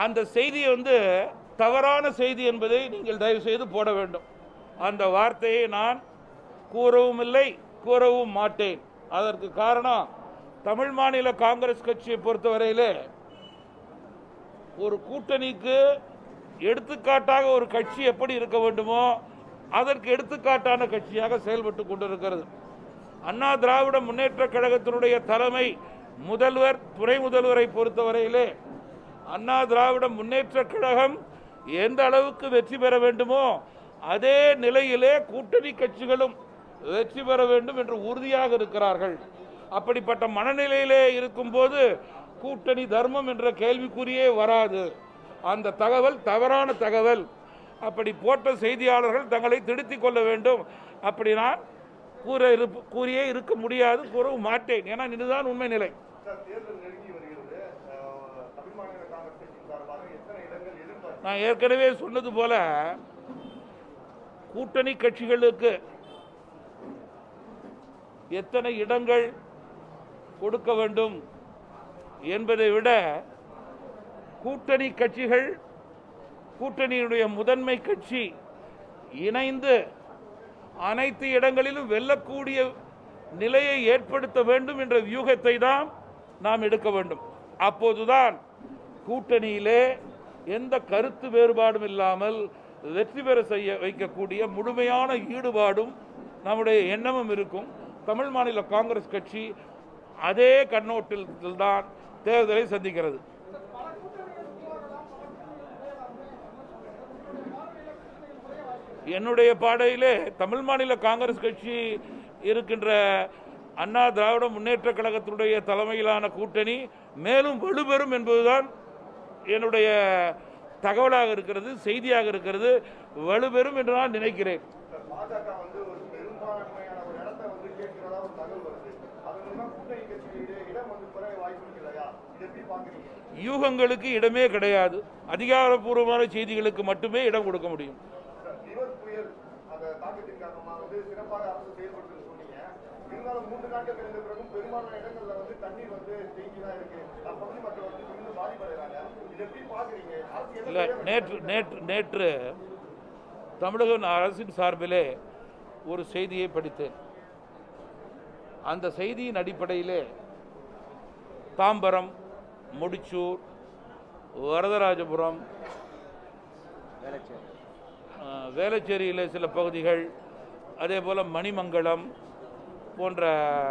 அந்த செய்தியை வந்து தவறான செய்தி என்பதை நீங்கள் தயவு செய்து போட வேண்டும் அந்த வார்த்தையை நான் கூறவும் இல்லை கூறவும் மாட்டேன் அதற்கு காரணம் தமிழ் மாநில காங்கிரஸ் கட்சியை பொறுத்தவரையிலே ஒரு கூட்டணிக்கு எடுத்துக்காட்டாக ஒரு கட்சி எப்படி இருக்க வேண்டுமோ அதற்கு எடுத்துக்காட்டான கட்சியாக செயல்பட்டு கொண்டிருக்கிறது அண்ணா திராவிட முன்னேற்ற கழகத்தினுடைய தலைமை முதல்வர் துணை முதல்வரை பொறுத்தவரையிலே அண்ணா திராவிட முன்னேற்ற கழகம் எந்த அளவுக்கு வெற்றி பெற வேண்டுமோ அதே நிலையிலே கூட்டணி கட்சிகளும் வெற்றி பெற வேண்டும் என்று உறுதியாக இருக்கிறார்கள் அப்படிப்பட்ட மனநிலையிலே இருக்கும்போது கூட்டணி தர்மம் என்ற கேள்விக்குறியே வராது அந்த தகவல் தவறான தகவல் அப்படி போட்ட செய்தியாளர்கள் தங்களை திருத்திக் கொள்ள வேண்டும் அப்படி நான் கூற இருப்ப கூறியே இருக்க முடியாது கூறவும் மாட்டேன் ஏன்னா இதுதான் உண்மை நிலை சார் தேர்தல் நெருங்கி வருகிறது அஹ், தமிழ் மாநில காங்கிரஸ் கட்சியின் சார்பாக எத்தனை இடங்கள் எதிர்பார்த்து நான் ஏற்கனவே சொன்னது போல கூட்டணி கட்சிகளுக்கு எத்தனை இடங்கள் கொடுக்க வேண்டும் என்பதை விட கூட்டணி கட்சிகள் கூட்டணியினுடைய முதன்மை கட்சி இணைந்து அனைத்து இடங்களிலும் வெல்லக்கூடிய நிலையை ஏற்படுத்த வேண்டும் என்ற வியூகத்தை தான் நாம் எடுக்க வேண்டும் அப்போதுதான் கூட்டணியிலே எந்த கருத்து வேறுபாடும் இல்லாமல் வெற்றி பெற செய்ய வைக்கக்கூடிய முழுமையான ஈடுபாடும் நம்முடைய எண்ணமும் இருக்கும் தமிழ் மாநில காங்கிரஸ் கட்சி அதே கண்ணோட்டத்தில் தான் தேர்தலை சந்திக்கிறது என்னுடைய பாடையிலே தமிழ் மாநில காங்கிரஸ் கட்சி இருக்கின்ற அண்ணா திராவிட முன்னேற்ற கழகத்தினுடைய தலைமையிலான கூட்டணி மேலும் வலுப்பெறும் என்பதுதான் என்னுடைய தகவலாக இருக்கிறது செய்தியாக இருக்கிறது வலுப்பெறும் என்று நான் நினைக்கிறேன் சார், பாஜக வந்து ஒரு பெரும்பான்மையான ஒரு இடத்தை வந்து கேட்கிறதா ஒரு தகவல் வருது அது மூலமா கூட்டணி கட்சிகளிடையே இடம் வந்து குறைய வாய்ப்பு இருக்கு இல்லையா இது எப்படி பாக்குறீங்க யூகங்களுக்கு இடமே கிடையாது அதிகாரப்பூர்வமான செய்திகளுக்கு மட்டுமே இடம் கொடுக்க முடியும் சார், நிவர் புயல் அந்த தாக்கத்தின் காரணமாக வந்து சிறப்பாக அரசு செயல்பட்டு சொன்னீங்க இருந்தாலும் மூன்று நாட்கள் கழிந்த பிறகும் பெரும்பாலான இடங்கள்ல வந்து தண்ணீர் வந்து தேங்கி தான் இருக்கு அப்பகுதி மக்கள் வந்து இன்னும் பாதிப்படைகிறாங்க இது எப்படி பாக்குறீங்க அரசு என்ன இல்லை செய்ய நேற்று நேற்று நேற்று தமிழக அரசின் சார்பிலே ஒரு செய்தியை படித்தேன் அந்த செய்தியின் அடிப்படையிலே தாம்பரம் முடிச்சூர் வரதராஜபுரம் அஹ், வேளச்சேரியிலே சில பகுதிகள் அதே போல் மணிமங்கலம் போன்ற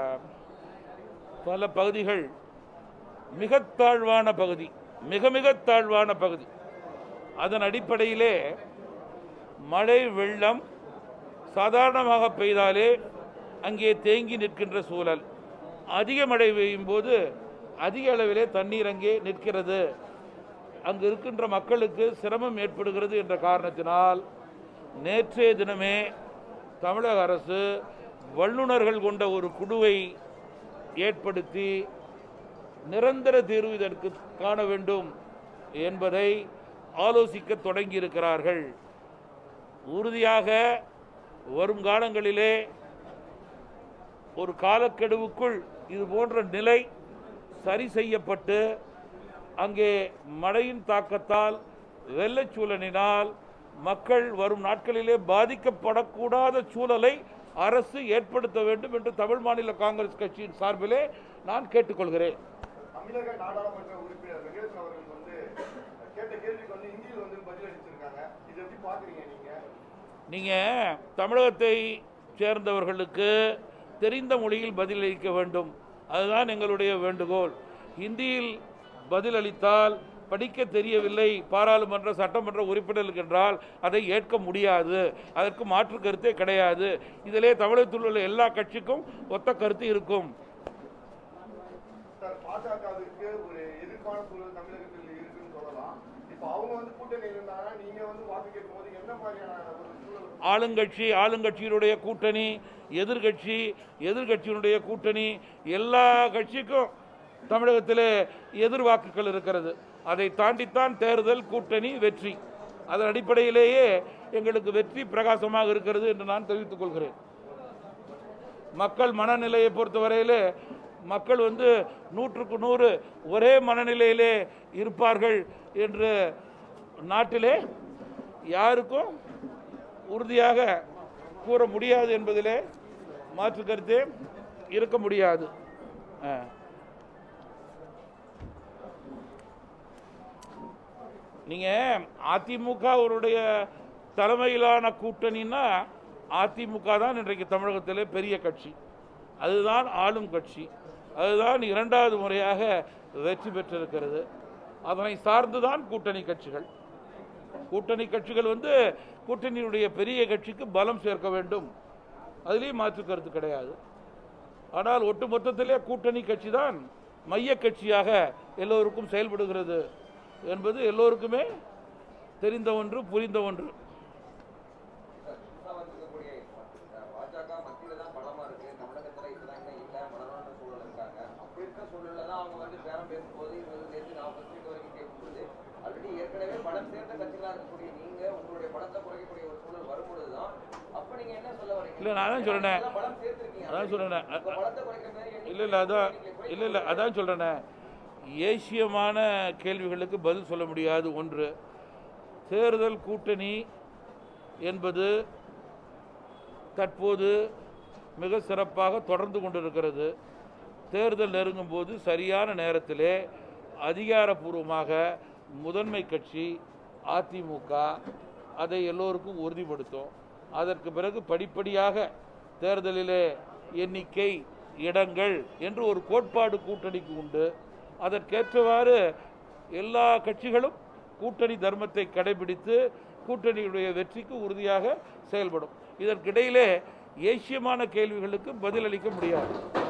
பல பகுதிகள் மிக தாழ்வான பகுதி மிக மிக தாழ்வான பகுதி அதன் அடிப்படையிலே மழை வெள்ளம் சாதாரணமாக பெய்தாலே அங்கே தேங்கி நிற்கின்ற சூழல் அதிக மழை பெய்யும் போது அதிக அளவிலே தண்ணீர் அங்கே நிற்கிறது அங்கு இருக்கின்ற மக்களுக்கு சிரமம் ஏற்படுகிறது என்ற காரணத்தினால் நேற்றைய தினமே தமிழக அரசு வல்லுநர்கள் கொண்ட ஒரு குழுவை ஏற்படுத்தி நிரந்தர தீர்வு இதற்கு காண வேண்டும் என்பதை ஆலோசிக்க தொடங்கியிருக்கிறார்கள் உறுதியாக வரும் காலங்களிலே ஒரு காலக்கெடுவுக்குள் இது போன்ற நிலை சரி செய்யப்பட்டு அங்கே மழையின் தாக்கத்தால் வெள்ளச்சூழலினால் மக்கள் வரும் நாட்களிலே பாதிக்கப்படக்கூடாத சூழலை அரசு ஏற்படுத்த வேண்டும் என்று தமிழ் மாநில காங்கிரஸ் கட்சியின் சார்பிலே நான் கேட்டுக்கொள்கிறேன் தமிழக நாடாளுமன்ற உறுப்பினர் வெங்கடேசன் அவர்கள் வந்து கேட்ட கேள்விக்கு வந்து இந்தியில் வந்து பதில் அளிச்சிருக்காங்க இது எப்படி பாக்குறீங்க நீங்க நீங்கள் தமிழகத்தை சேர்ந்தவர்களுக்கு தெரிந்த மொழியில் பதிலளிக்க வேண்டும் அதுதான் எங்களுடைய வேண்டுகோள் ஹிந்தியில் பதிலளித்தால் படிக்க தெரியவில்லை பாராளுமன்ற சட்டமன்ற உறுப்பினர்களுக்கு என்றால் அதை ஏற்க முடியாது அதற்கு மாற்று கருத்தே கிடையாது இதிலே தமிழகத்தில் உள்ள எல்லா கட்சிக்கும் ஒத்த கருத்து இருக்கும் சார் பாஜகவிற்கு ஒரு எதிர்ப்பான சூழல் தமிழகத்தில் இருக்குன்னு சொல்லலாம் இப்போ அவங்க வந்து கூட்டணியில் இருந்தாங்கன்னா நீங்க வந்து வாக்கு கேட்கும் போது எந்த மாதிரியான ஒரு சூழல் ஆளுங்கட்சி ஆளுங்கட்சியினுடைய கூட்டணி எதிர்கட்சி எதிர்கட்சியினுடைய கூட்டணி எல்லா கட்சிக்கும் தமிழகத்திலே எதிர்வாக்குகள் இருக்கிறது அதை தாண்டித்தான் தேர்தல் கூட்டணி வெற்றி அதன் அடிப்படையிலேயே எங்களுக்கு வெற்றி பிரகாசமாக இருக்கிறது என்று நான் தெரிவித்துக் கொள்கிறேன் மக்கள் மனநிலையை பொறுத்தவரையிலே மக்கள் வந்து நூற்றுக்கு நூறு ஒரே மனநிலையிலே இருப்பார்கள் என்று நாட்டிலே யாருக்கும் உறுதியாக கூற முடியாது என்பதிலே மாற்று கருத்தே இருக்க முடியாது ஆ. நீங்க அதிமுகவுடைய தலைமையிலான கூட்டணின்னா அதிமுக தான் இன்றைக்கு தமிழகத்திலே பெரிய கட்சி அதுதான் ஆளும் கட்சி அதுதான் இரண்டாவது முறையாக வெற்றி பெற்றிருக்கிறது அதனை சார்ந்துதான் கூட்டணி கட்சிகள் கூட்டணி கட்சிகள் வந்து கூட்டணியுடைய பெரிய கட்சிக்கு பலம் சேர்க்க வேண்டும் அதுலேயும் மாற்று கருத்து கிடையாது ஆனால் ஒட்டுமொத்தத்திலே கூட்டணி கட்சி தான் மைய கட்சியாக எல்லோருக்கும் செயல்படுகிறது என்பது எல்லோருக்குமே தெரிந்த ஒன்று புரிந்த ஒன்று புதுசா வந்திருக்கக்கூடிய அஹ், பாஜக மத்தியில தான் பலமா இருக்கு தமிழகத்துல இப்பதான் இன்னும் இல்ல பலமான சூழல் இருக்காங்க அப்படி இருக்க சூழல்ல தான் அவங்க வந்து பேரம் பேசும்போது இருபதுல இருந்து நாற்பது சீட் வரைக்கும் கேட்கும்போது ஆல்ரெடி ஏற்கனவே பலம் சேர்ந்த கட்சிகளா இருக்கக்கூடிய நீங்க உங்களுடைய பலத்தை குறைக்கக்கூடிய ஒரு சூழல் வரும்பொழுதுதான் அப்ப நீங்க என்ன சொல்ல வரீங்க இல்ல, நான் அதான் சொல்றேனே. எல்லாம் பலம் சேர்த்திருக்கீங்க அதான் சொல்றேனே. உங்க பலத்தை குறைக்கிற மாதிரி எண்ணிக்கை இல்லை இல்லை அதான் நீங்க குறைக்க இல்லை இல்லை அதான் சொல்கிறேனே ஏசியமான கேள்விகளுக்கு பதில் சொல்ல முடியாது ஒன்று தேர்தல் கூட்டணி என்பது தற்போது மிக சிறப்பாக தொடர்ந்து கொண்டிருக்கிறது தேர்தல் நெருங்கும் போது சரியான நேரத்திலே அதிகாரப்பூர்வமாக முதன்மை கட்சி அதிமுக அதை எல்லோருக்கும் உறுதிப்படுத்தும் அதற்கு பிறகு படிப்படியாக தேர்தலிலே எண்ணிக்கை இடங்கள் என்று ஒரு கோட்பாடு கூட்டணிக்கு உண்டு அதற்கேற்றவாறு எல்லா கட்சிகளும் கூட்டணி தர்மத்தை கடைபிடித்து கூட்டணியுடைய வெற்றிக்கு உறுதியாக செயல்படும் இதற்கிடையிலே ஏசியமான கேள்விகளுக்கு பதிலளிக்க முடியாது